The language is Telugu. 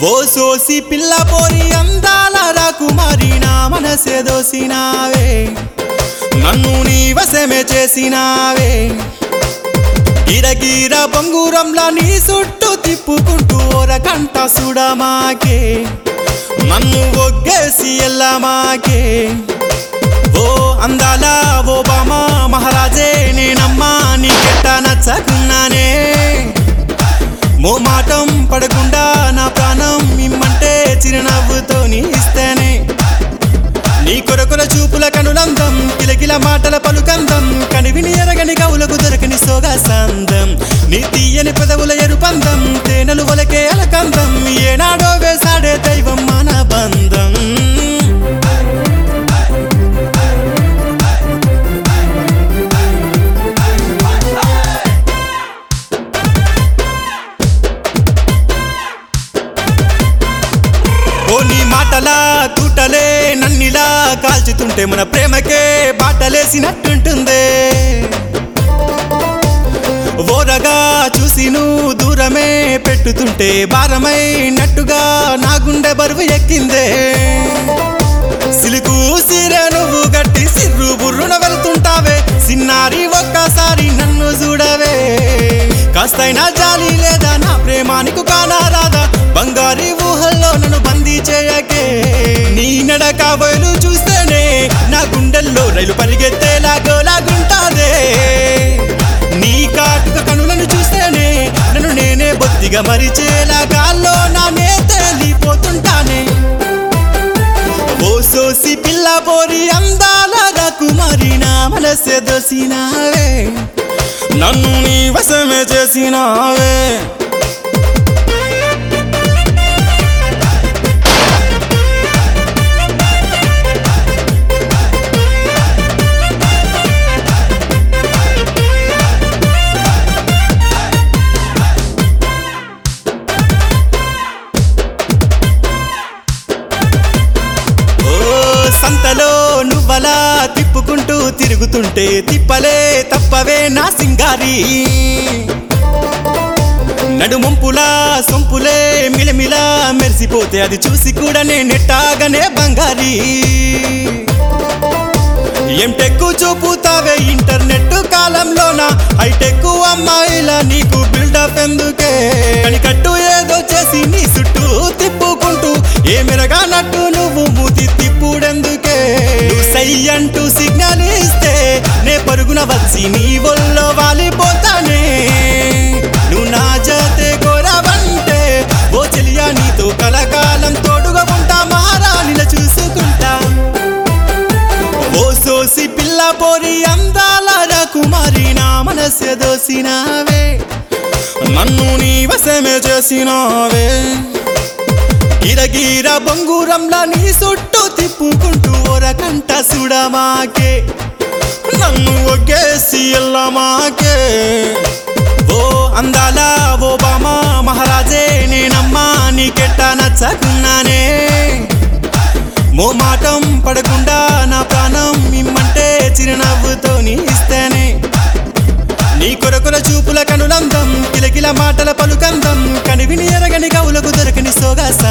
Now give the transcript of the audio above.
ఓ సోసి పిల్ల పోరి అందాల రాకుమారి నా మనసే దోసినావే నన్ను నీ వశమే చేసినావే గిరగిర బొంగురంలా నీ చుట్టూ తిప్పుకుంటూ ఓరకంట సుడమాకే నన్ను ఒగ్గేసి ఎల్లమాకే ఓ అందాల ఓ బామా మహారాజే నేనమ్మా నీకెట్ట నచ్చకున్నానే మోమాటం పడకుండా నా ప్రాణం ఇమ్మంటే చిరునవ్వుతో నీ ఇస్తేనే నీ కొరకొర చూపుల కనులందం కిలకిల మాటల పలుకందం కనివిని ఎరగని కవులకు దొరకని సోగా సందం నీ తీయని పెదవుల ఎరుపందం తేనెలు వలకే అలకందం ఏనాడో వేసాడే దైవం మన బంధం ఓ నీ మాటలా తూటలే నన్నిలా కాల్చుతుంటే మన ప్రేమకే బాటలేసినట్టుంటుందే ఓరగా చూసి నువ్వు దూరమే పెట్టుతుంటే భారమైనట్టుగా నా గుండె బరువు ఎక్కిందే సిలుకు సిరే నువ్వు గట్టి సిర్రు బుర్రున వెళ్తుంటావే సిన్నారి ఒక్కసారి నన్ను చూడవే కాస్తైనా జాలి లేదా నా ప్రేమానికి కానా రాదా బంగారి ఊహల్లో నన్ను బందీ చేయకే నీ నడక బయలు చూస్తేనే నా గుండెల్లో రైలు పరిగెత్తేలాగోలాగుంటాదే నీ కాటుక కనులను చూస్తేనే నన్ను నేనే బొత్తిగా మరిచేలా గాల్లో నానే తేలిపోతుంటానే ఓ సోసి పిల్ల పోరి అందాల రాకుమారి నా మనసే దోసినావే నన్ను నీ వశమే చేసినావే ఓ సంతలో నువ్వలా తిప్పుకుంటూ తిరుగుతుంటే తిప్పలే తప్పవే నా సింగారి నడుమంపులా సొంపులే మిలమిలా మెరిసిపోతే అది చూసి కూడా నెట్టాగనే బంగారి ఎంటెక్కు చూపుతావే ఇంటర్నెట్ కాలంలోన హైటెక్ అమ్మాయిల నీకు బిల్డప్ ఎందుకే కనికట్టు ఏదో చేసి నీ చుట్టూ తిప్పుకుంటూ ఏ మెరగానట్టు నువ్వు మూతి తిప్పుడెందుకే నువ్వు సై అంటూ సిగ్నల్ ఇస్తే నే పరుగున వచ్చి నీ ఒళ్ళో వాలిపోతానే నువ్వు నా జతే కోరవంటే ఓ చెలియా నీతో కలకాలం తోడుగా ఉంటా మహారాణిల చూసుకుంటా ఓ సోసి పిల్ల పోరి అందాల రాకుమారి నా మనసే దోసినావే నన్ను నీ వశమే చేసినావే గిరగిర బొంగురంలా నీ చుట్టూ తిప్పుకుంటూ ఓరకంట సుడమాకే నన్ను ఒగ్గేసి ఎల్లమాకే ఓ అందాల ఓ బామా మహారాజే నేనమ్మా నీకెట్ట నచ్చకున్నానే మోమాటం పడకుండా నా ప్రాణం ఇమ్మంటే చిరునవ్వుతో నీ ఇస్తేనే నీ కొరకొర చూపుల కనులందం కిలకిల మాటల పలుకందం కనివిని ఎరగని కవులకు దొరకని సోగా